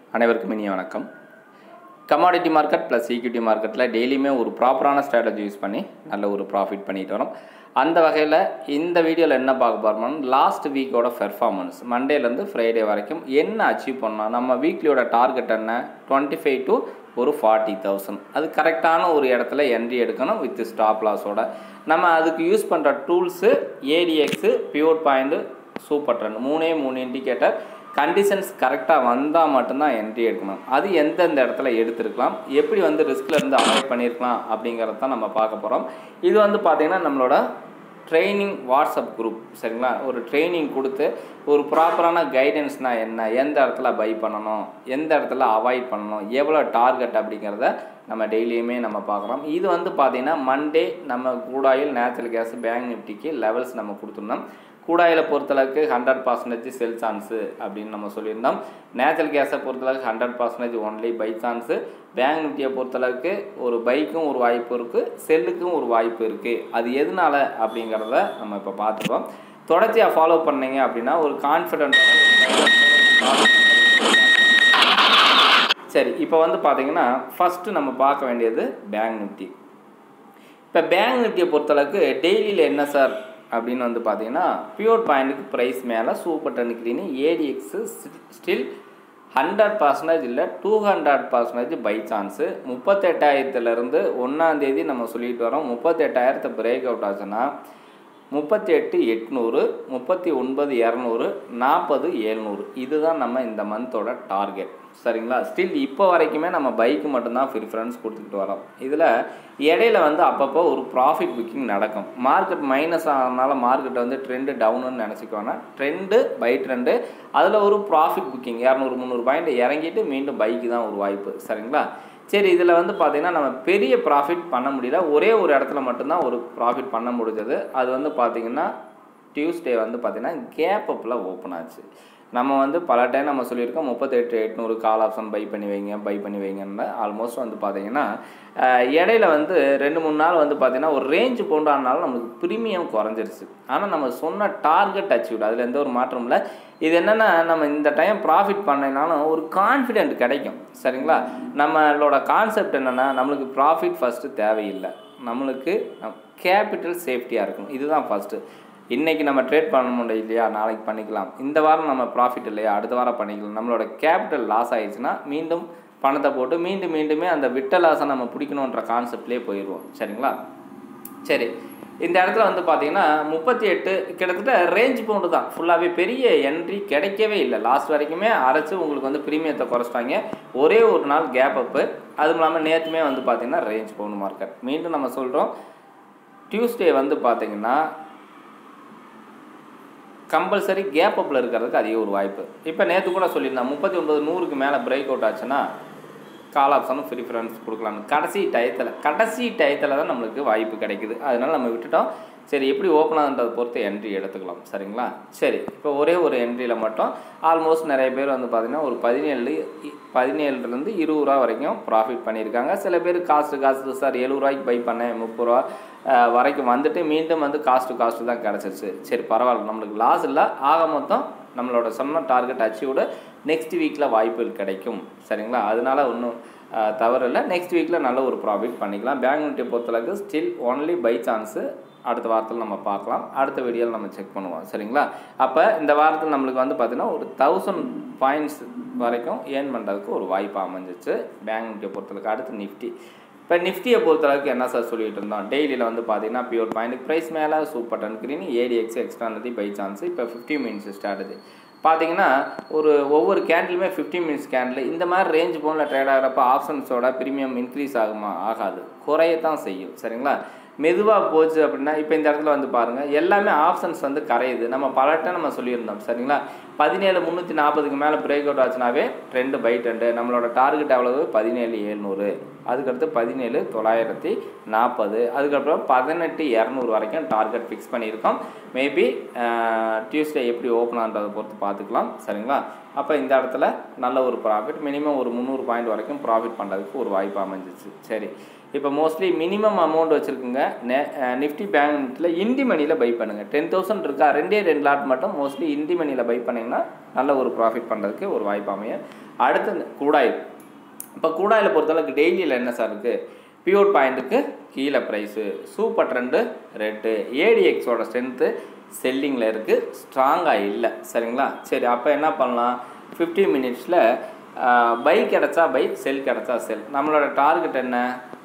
அனைவருக்கும் இனிய வணக்கம் கமாடிட்டி மார்க்கெட் ப்ளஸ் ஈக்விட்டி மார்க்கெட்டில் டெய்லியுமே ஒரு ப்ராப்பரான ஸ்ட்ராட்டஜி யூஸ் பண்ணி நல்ல ஒரு ப்ராஃபிட் பண்ணிட்டு வரோம் அந்த வகையில் இந்த வீடியோவில் என்ன பார்க்க போகிறோம்னா லாஸ்ட் வீக்கோட பெர்ஃபார்மன்ஸ் மண்டேலேருந்து ஃப்ரைடே வரைக்கும் என்ன அச்சீவ் பண்ணோம் நம்ம வீக்லியோட டார்கெட் என்ன டுவெண்ட்டி ஃபைவ் டு ஒரு ஃபார்ட்டி தௌசண்ட் அது கரெக்டான ஒரு இடத்துல என்ட்ரி எடுக்கணும் வித் ஸ்டாப் லாஸோட நம்ம அதுக்கு யூஸ் பண்ணுற tools ADX pure point super trend மூணே மூணு இண்டிகேட்டர் கண்டிஷன்ஸ் கரெக்டாக வந்தால் மட்டும்தான் என்ட்ரி எடுக்கணும் அது எந்தெந்த இடத்துல எடுத்துருக்கலாம் எப்படி வந்து ரிஸ்கில் இருந்து அவாய்ட் பண்ணியிருக்கலாம் அப்படிங்கிறத தான் நம்ம பார்க்க போகிறோம் இது வந்து பார்த்திங்கன்னா நம்மளோட ட்ரைனிங் வாட்ஸ்அப் குரூப் சரிங்களா ஒரு ட்ரைனிங் கொடுத்து ஒரு ப்ராப்பரான கைடன்ஸ்னால் என்ன எந்த இடத்துல பை பண்ணணும் எந்த இடத்துல அவாய்ட் பண்ணணும் எவ்வளோ டார்கெட் அப்படிங்கிறத நம்ம டெய்லியுமே நம்ம பார்க்குறோம் இது வந்து பார்த்திங்கன்னா மண்டே நம்ம கூடாயில் நேச்சுரல் கேஸ் பேங்க் நிஃப்டிக்கு லெவல்ஸ் நம்ம கொடுத்துருந்தோம் கூடாயில் பொறுத்தளவுக்கு ஹண்ட்ரட் பர்சன்டேஜ் செல் சான்ஸு அப்படின்னு நம்ம சொல்லியிருந்தோம் நேச்சுரல் கேஸை பொறுத்தளவுக்கு hundred percentage only buy chance bank நிஃப்டியை பொறுத்தளவுக்கு ஒரு பைக்கும் ஒரு வாய்ப்பு இருக்குது செல்லுக்கும் ஒரு வாய்ப்பு இருக்குது அது எதனால அப்படிங்கிறத நம்ம இப்போ பார்த்துருவோம் தொடர்ச்சியாக ஃபாலோ பண்ணீங்க அப்படின்னா ஒரு கான்ஃபிடென்ட் சரி இப்போ வந்து பார்த்தீங்கன்னா ஃபஸ்ட்டு நம்ம பார்க்க வேண்டியது பேங்க் நிஃப்டி இப்போ பேங்க் நிஃப்டியை பொறுத்தளவுக்கு டெய்லியில் என்ன சார் அப்படின்னு வந்து பார்த்தீங்கன்னா பியூர் பாயிண்ட்டுக்கு ப்ரைஸ் மேலே சூப்பர் டென்னிக்லினி ஏடிஎக்ஸு ஸ்டில் ஹண்ட்ரட் பர்சன்டேஜ் இல்லை two hundred percentage buy chance முப்பத்தெட்டாயிரத்துலேருந்து ஒன்றாந்தேதி நம்ம சொல்லிட்டு வரோம் முப்பத்தெட்டாயிரத்தை பிரேக் அவுட் ஆச்சுன்னா முப்பத்தி எட்டு எட்நூறு முப்பத்தி ஒன்பது இரநூறு நாற்பது ஏழ்நூறு இதுதான் நம்ம இந்த மந்தோட டார்கெட் சரிங்களா ஸ்டில் இப்போ வரைக்குமே நம்ம பைக்கு மட்டும்தான் ப்ரிஃபரன்ஸ் கொடுத்துக்கிட்டு வரோம் இதில் இடையில வந்து அப்பப்போ ஒரு ப்ராஃபிட் புக்கிங் நடக்கும் மார்க்கெட் மைனஸ் ஆனதுனால மார்க்கெட் வந்து ட்ரெண்டு டவுனுன்னு நினச்சிக்கோன்னா ட்ரெண்டு பை ட்ரெண்டு அதில் ஒரு ப்ராஃபிட் புக்கிங் இரநூறு முந்நூறு பாயிண்ட் இறங்கிட்டு மீண்டும் பைக்கு தான் ஒரு வாய்ப்பு சரிங்களா சரி இதில் வந்து பார்த்திங்கன்னா நம்ம பெரிய ப்ராஃபிட் பண்ண முடியல ஒரே ஒரு இடத்துல மட்டும்தான் ஒரு ப்ராஃபிட் பண்ண முடிஞ்சது அது வந்து பார்த்திங்கன்னா டியூஸ்டே வந்து பார்த்திங்கன்னா கேப் அப்பில் ஓப்பன் ஆச்சு நம்ம வந்து பல டைம் நம்ம சொல்லியிருக்கோம் முப்பத்தெட்டு எட்நூறு கால் ஆப்ஷன் பை பண்ணி வைங்க பை பண்ணி வைங்கன்னு ஆல்மோஸ்ட் வந்து பார்த்திங்கன்னா இடையில வந்து ரெண்டு மூணு நாள் வந்து பார்த்திங்கன்னா ஒரு ரேஞ்ச் போண்டானாலும் நம்மளுக்கு ப்ரீமியம் குறைஞ்சிருச்சு ஆனால் நம்ம சொன்ன டார்கெட் அச்சீவ் அதில் எந்த ஒரு மாற்றமும் இல்லை இது என்னென்னா நம்ம இந்த டைம் ப்ராஃபிட் பண்ணனாலும் ஒரு கான்ஃபிடென்ட் கிடைக்கும் சரிங்களா நம்மளோட கான்செப்ட் என்னென்னா நம்மளுக்கு ப்ராஃபிட் ஃபஸ்ட்டு தேவையில்லை நம்மளுக்கு கேபிட்டல் சேஃப்டியாக இருக்கணும் இதுதான் ஃபஸ்ட்டு இன்றைக்கி நம்ம ட்ரேட் பண்ண முடியும் இல்லையா நாளைக்கு பண்ணிக்கலாம் இந்த வாரம் நம்ம ப்ராஃபிட் இல்லையா அடுத்த வாரம் பண்ணிக்கலாம் நம்மளோட கேபிட்டல் லாஸ் ஆயிடுச்சுன்னா மீண்டும் பணத்தை போட்டு மீண்டும் மீண்டுமே அந்த விட்ட லாஸை நம்ம பிடிக்கணுன்ற கான்செப்ட்லேயே போயிடுவோம் சரிங்களா சரி இந்த இடத்துல வந்து பார்த்தீங்கன்னா முப்பத்தி எட்டு கிட்டத்தட்ட ரேஞ்ச் பவுண்டு தான் ஃபுல்லாகவே பெரிய என்ட்ரி கிடைக்கவே இல்லை லாஸ்ட் வரைக்குமே அரைச்சி உங்களுக்கு வந்து ப்ரீமியத்தை குறைச்சிட்டாங்க ஒரே ஒரு நாள் கேப் அப்பு அதுவும் இல்லாமல் நேற்றுமே வந்து பார்த்திங்கன்னா ரேஞ்ச் பவுண்டு மார்க்கெட் மீண்டும் நம்ம சொல்கிறோம் டியூஸ்டே வந்து பார்த்திங்கன்னா கம்பல்சரி கேப் அப்பில் இருக்கிறதுக்கு அதிக ஒரு வாய்ப்பு இப்போ நேற்று கூட சொல்லியிருந்தேன் முப்பத்தி ஒன்பது நூறுக்கு மேலே பிரேக் அவுட் ஆச்சுன்னா கால் ஆப்ஷனும் ப்ரிஃபரன்ஸ் கொடுக்கலாம்னு கடைசி டயத்தில் கடைசி டயத்தில் தான் நம்மளுக்கு வாய்ப்பு கிடைக்குது அதனால் நம்ம விட்டுட்டோம் சரி எப்படி ஓப்பன் ஆகுன்றதை பொறுத்து என்ட்ரி எடுத்துக்கலாம் சரிங்களா சரி இப்போ ஒரே ஒரு என்ட்ரியில் மட்டும் ஆல்மோஸ்ட் நிறைய பேர் வந்து பார்த்திங்கன்னா ஒரு பதினேழு பதினேழுலேருந்து இருபது ரூபா வரைக்கும் ப்ராஃபிட் பண்ணியிருக்காங்க சில பேர் காஸ்ட்டு காஸ்ட்டு சார் எழுபது ரூபாய்க்கு பை பண்ணேன் முப்பது ரூபா வரைக்கும் வந்துட்டு மீண்டும் வந்து காஸ்ட்டு காஸ்ட்டு தான் கிடச்சிருச்சு சரி பரவாயில்ல நம்மளுக்கு லாஸ் இல்லை ஆக மொத்தம் நம்மளோட சொன்ன டார்கெட் அச்சீவோட நெக்ஸ்ட் வீக்கில் வாய்ப்புகள் கிடைக்கும் சரிங்களா அதனால ஒன்றும் தவறு இல்லை நெக்ஸ்ட் வீக்கில் நல்ல ஒரு ப்ராஃபிட் பண்ணிக்கலாம் பேங்க் நிஃப்டியை பொறுத்தளவுக்கு ஸ்டில் ஒன்லி பை சான்ஸு அடுத்த வாரத்தில் நம்ம பார்க்கலாம் அடுத்த வீடியோவில் நம்ம செக் பண்ணுவோம் சரிங்களா அப்போ இந்த வாரத்தில் நம்மளுக்கு வந்து பார்த்திங்கன்னா ஒரு தௌசண்ட் பாயிண்ட்ஸ் வரைக்கும் ஏர்ன் பண்ணுறதுக்கு ஒரு வாய்ப்பு அமைஞ்சிச்சு பேங்க் நிஃப்டியை பொறுத்தளவுக்கு அடுத்து நிஃப்டி இப்போ நிஃப்டியை பொறுத்தளவுக்கு என்ன சார் சொல்லிட்டு இருந்தோம் டெய்லியில் வந்து பார்த்தீங்கன்னா பியூர் பாயிண்ட் ப்ரைஸ் மேலே சூப்பர் டன் கிரீன் ஏடிஎக்ஸ் எக்ஸ்ட்ரானதி பை சான்ஸ் இப்போ ஃபிஃப்டி மினிட்ஸ் ஸ்ட்ராட்டஜி பார்த்தீங்கன்னா ஒரு ஒவ்வொரு கேண்டிலுமே ஃபிஃப்டி மினிட்ஸ் கேண்டில் இந்த மாதிரி ரேஞ்ச் போனில் ட்ரேட் ஆகிறப்ப ஆப்ஷன்ஸோட ப்ரீமியம் இன்க்ரீஸ் ஆகுமா ஆகாது குறையத்தான் செய்யும் சரிங்களா மெதுவாக போச்சு அப்படின்னா இப்போ இந்த இடத்துல வந்து பாருங்கள் எல்லாமே ஆப்ஷன்ஸ் வந்து கரையுது நம்ம பலட்ட நம்ம சொல்லியிருந்தோம் சரிங்களா பதினேழு முந்நூற்றி நாற்பதுக்கு மேலே பிரேக் அவுட் ஆச்சுனாவே ட்ரெண்டு பை ட்ரெண்டு நம்மளோட டார்கெட் எவ்வளவு பதினேழு ஏழ்நூறு அதுக்கடுத்து பதினேழு தொள்ளாயிரத்தி நாற்பது அதுக்கப்புறம் பதினெட்டு இரநூறு வரைக்கும் டார்கெட் ஃபிக்ஸ் பண்ணியிருக்கோம் மேபி டியூஸ்டே எப்படி ஓப்பன் ஆகிறதை பொறுத்து பார்த்துக்கலாம் சரிங்களா அப்போ இந்த இடத்துல நல்ல ஒரு ப்ராஃபிட் மினிமம் ஒரு முந்நூறு பாயிண்ட் வரைக்கும் ப்ராஃபிட் பண்ணுறதுக்கு ஒரு வாய்ப்பு அமைஞ்சிச்சு சரி இப்போ மோஸ்ட்லி மினிமம் அமௌண்ட் வச்சுருக்குங்க நெ நிஃப்டி பேங்க் நிஃப்டியில் இண்டி மணியில் பை பண்ணுங்கள் டென் தௌசண்ட் இருக்கா ரெண்டே ரெண்டு லாட் மட்டும் மோஸ்ட்லி இண்டி மணியில் பை பண்ணிங்கன்னா நல்ல ஒரு ப்ராஃபிட் பண்ணுறதுக்கு ஒரு வாய்ப்பு அமையும் அடுத்து கூடாயில் இப்போ கூடாயில் பொறுத்தளவுக்கு டெய்லியில் என்ன சார் இருக்குது பியூர் பாயிண்ட்டுக்கு கீழே ப்ரைஸு சூப்பர் ட்ரெண்டு ரெட்டு ஏடிஎக்ஸோட ஸ்ட்ரென்த்து செல்லிங்கில் இருக்குது ஸ்ட்ராங்காக இல்லை சரிங்களா சரி அப்போ என்ன பண்ணலாம் ஃபிஃப்டி மினிட்ஸில் பை கிடச்சா பை செல் கிடச்சா செல் நம்மளோட டார்கெட் என்ன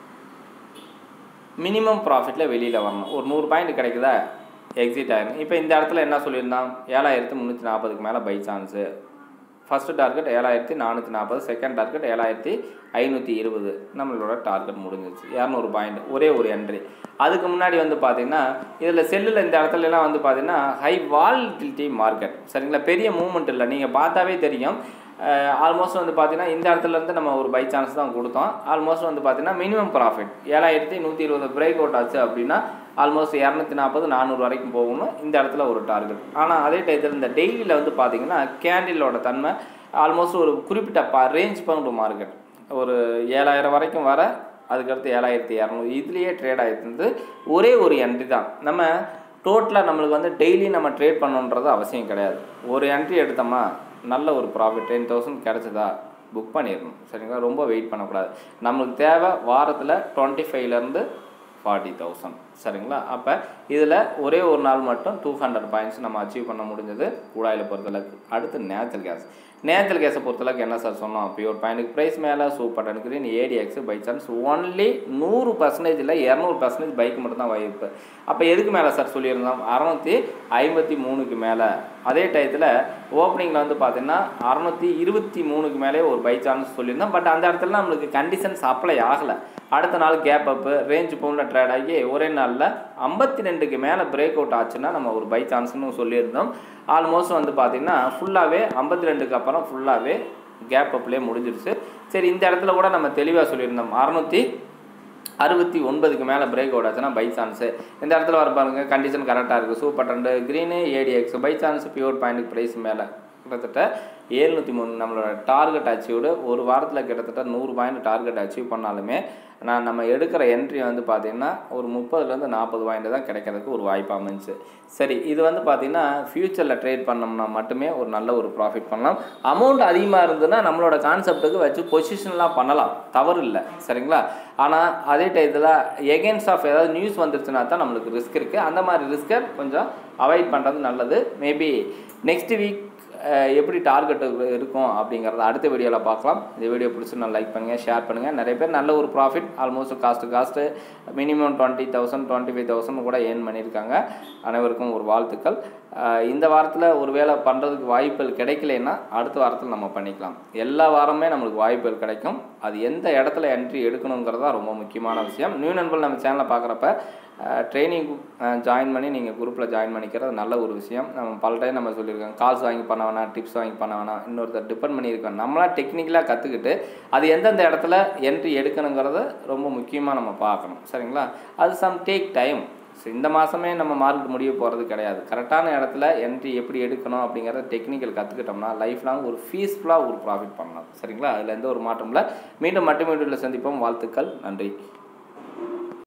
மினிமம் ப்ராஃபிட்டில் வெளியில் வரணும் ஒரு நூறு பாயிண்ட் கிடைக்குதா எக்ஸிட் ஆகிடும் இப்போ இந்த இடத்துல என்ன சொல்லியிருந்தான் ஏழாயிரத்து முந்நூற்றி நாற்பதுக்கு மேலே பை சான்ஸு ஃபஸ்ட்டு டார்கெட் ஏழாயிரத்தி நானூற்றி நாற்பது செகண்ட் டார்கெட் ஏழாயிரத்தி ஐநூற்றி இருபது நம்மளோட டார்கெட் முடிஞ்சிச்சு இரநூறு பாயிண்ட் ஒரே ஒரு என்ட்ரி அதுக்கு முன்னாடி வந்து பார்த்திங்கன்னா இதில் செல்லில் இந்த இடத்துலலாம் வந்து பார்த்திங்கன்னா ஹை வாலிட்டிலிட்டி மார்க்கெட் சரிங்களா பெரிய மூவ்மெண்ட் இல்லை நீங்கள் பார்த்தாவே தெரியும் ஆல்மோஸ்ட் வந்து பார்த்தீங்கன்னா இந்த இடத்துல இருந்து நம்ம ஒரு பை சான்ஸ் தான் கொடுத்தோம் ஆல்மோஸ்ட் வந்து பார்த்தீங்கன்னா மினிமம் ப்ராஃபிட் ஏழாயிரத்தி நூற்றி இருபது பிரேக் அவுட் ஆச்சு அப்படின்னா ஆல்மோஸ்ட் இரநூத்தி நாற்பது நானூறு வரைக்கும் போகணும் இந்த இடத்துல ஒரு டார்கெட் ஆனால் அதே டயத்தில் இந்த டெய்லியில் வந்து பார்த்தீங்கன்னா கேண்டிலோட தன்மை ஆல்மோஸ்ட் ஒரு குறிப்பிட்ட பா ரேஞ்ச் பவுண்டு மார்க்கெட் ஒரு ஏழாயிரம் வரைக்கும் வர அதுக்கடுத்து ஏழாயிரத்தி இரநூறு இதுலேயே ட்ரேட் ஆகிட்டு ஒரே ஒரு என்ட்ரி தான் நம்ம டோட்டலாக நம்மளுக்கு வந்து டெய்லி நம்ம ட்ரேட் பண்ணணுன்றது அவசியம் கிடையாது ஒரு என்ட்ரி எடுத்தோமா நல்ல ஒரு ப்ராஃபிட் டென் தௌசண்ட் கிடச்சதா புக் பண்ணிடணும் சரிங்களா ரொம்ப வெயிட் பண்ணக்கூடாது நம்மளுக்கு தேவை வாரத்தில் டுவெண்ட்டி ஃபைவ்லேருந்து ஃபார்ட்டி தௌசண்ட் சரிங்களா அப்போ இதில் ஒரே ஒரு நாள் மட்டும் டூ ஹண்ட்ரட் பாயிண்ட்ஸ் நம்ம அச்சீவ் பண்ண முடிஞ்சது கூடாயில் பொறுத்தளவுக்கு அடுத்து நேச்சுரல் கேஸ் நேச்சுரல் கேஸை பொறுத்தளவுக்கு என்ன சார் சொன்னோம் பியூர் பாயிண்ட்டுக்கு ப்ரைஸ் மேலே super green ADX buy chance only நூறு பர்சன்டேஜ் இல்லை இரநூறு பர்சன்டேஜ் பைக் மட்டும் தான் வாய்ப்பு அப்போ எதுக்கு மேலே சார் சொல்லியிருந்தோம் அறநூற்றி ஐம்பத்தி மூணுக்கு மேலே அதே டயத்தில் ஓப்பனிங்கில் வந்து பார்த்தீங்கன்னா அறநூற்றி இருபத்தி மூணுக்கு மேலே ஒரு பை சான்ஸ் சொல்லியிருந்தோம் பட் அந்த இடத்துல நம்மளுக்கு கண்டிஷன்ஸ் அப்ளை ஆகலை அடுத்த நாள் கேப் அப்பு ரேஞ்ச் பவுண்டில் ட்ரேட் ஆகி ஒரே நாளில் ஐம்பத்தி ரெண்டுக்கு மேலே பிரேக் அவுட் ஆச்சுன்னா நம்ம ஒரு பை சான்ஸ்னு சொல்லியிருந்தோம் ஆல்மோஸ்ட் வந்து பார்த்திங்கன்னா ஃபுல்லாகவே ஐம்பத்தி ரெண்டுக்கு அப்புறம் ஃபுல்லாகவே கேப் அப்லேயே முடிஞ்சிருச்சு சரி இந்த இடத்துல கூட நம்ம தெளிவாக சொல்லியிருந்தோம் அறநூற்றி அறுபத்தி ஒன்பதுக்கு மேலே பிரேக் அவுட் ஆச்சுன்னா பை சான்ஸு இந்த இடத்துல வர பாருங்க கண்டிஷன் கரெக்டாக இருக்குது சூப்பர் ரெண்டு green ADX buy chance pure point price மேலே கிட்டத்தட்ட ஏழ்நூற்றி மூணு நம்மளோட டார்கெட் அச்சீவ்டு ஒரு வாரத்தில் கிட்டத்தட்ட நூறு பாயிண்ட் டார்கெட் அச்சீவ் பண்ணாலுமே நான் நம்ம எடுக்கிற என்ட்ரி வந்து பார்த்திங்கன்னா ஒரு முப்பதுலேருந்து நாற்பது பாயிண்ட் தான் கிடைக்கிறதுக்கு ஒரு வாய்ப்பு அமைஞ்சு சரி இது வந்து பார்த்திங்கன்னா ஃப்யூச்சரில் ட்ரேட் பண்ணோம்னா மட்டுமே ஒரு நல்ல ஒரு ப்ராஃபிட் பண்ணலாம் அமௌண்ட் அதிகமாக இருந்ததுன்னா நம்மளோட கான்செப்ட்டுக்கு வச்சு பொசிஷன்லாம் பண்ணலாம் தவறு இல்லை சரிங்களா ஆனால் அதே டயத்தில் எகென்ஸ்ட் ஆஃப் ஏதாவது நியூஸ் வந்துருச்சுன்னா தான் நம்மளுக்கு ரிஸ்க் இருக்குது அந்த மாதிரி ரிஸ்க்கை கொஞ்சம் அவாய்ட் பண்ணுறது நல்லது மேபி நெக்ஸ்ட் வீக் எப்படி டார்கெட் இருக்கும் அப்படிங்கிறத அடுத்த வீடியோவில் பார்க்கலாம் இந்த வீடியோ பிடிச்சிருந்தா லைக் பண்ணுங்கள் ஷேர் பண்ணுங்கள் நிறைய பேர் நல்ல ஒரு profit almost cost cost minimum twenty thousand twenty five thousand கூட ஏர்ன் பண்ணியிருக்காங்க அனைவருக்கும் ஒரு வாழ்த்துக்கள் இந்த வாரத்தில் ஒரு வேளை பண்ணுறதுக்கு வாய்ப்புகள் கிடைக்கலன்னா அடுத்த வாரத்தில் நம்ம பண்ணிக்கலாம் எல்லா வாரமே நம்மளுக்கு வாய்ப்புகள் கிடைக்கும் அது எந்த இடத்துல என்ட்ரி எடுக்கணுங்கிறது தான் ரொம்ப முக்கியமான விஷயம் நியூ நண்பர்கள் நம்ம சேனலை பார்க்குறப்ப ட்ரைனிங் ஜாயின் பண்ணி நீங்கள் குரூப்பில் ஜாயின் பண்ணிக்கிறது நல்ல ஒரு விஷயம் நம்ம பல டைம் நம்ம சொல்லியிருக்கோம் கால்ஸ் வாங்கி பண்ண வேணாம் டிப்ஸ் வாங்கி பண்ண வேணாம் இன்னொருத்தர் டிபெண்ட் பண்ணியிருக்கோம் நம்மளா டெக்னிக்கலாக கற்றுக்கிட்டு அது எந்தெந்த இடத்துல என்ட்ரி எடுக்கணுங்கிறத ரொம்ப முக்கியமாக நம்ம பார்க்கணும் சரிங்களா அது சம் டேக் டைம் ஸோ இந்த மாதமே நம்ம மார்க் முடிய போகிறது கிடையாது கரெக்டான இடத்துல என்ட்ரி எப்படி எடுக்கணும் அப்படிங்கிறத டெக்னிக்கல் கற்றுக்கிட்டோம்னா லைஃப் லாங் ஒரு ஃபீஸ்ஃபுல்லாக ஒரு ப்ராஃபிட் பண்ணலாம் சரிங்களா அதில் எந்த ஒரு மாற்றம் இல்லை மீண்டும் மட்டும் வீடியோவில் சந்திப்போம் வாழ்த்துக்கள் நன்றி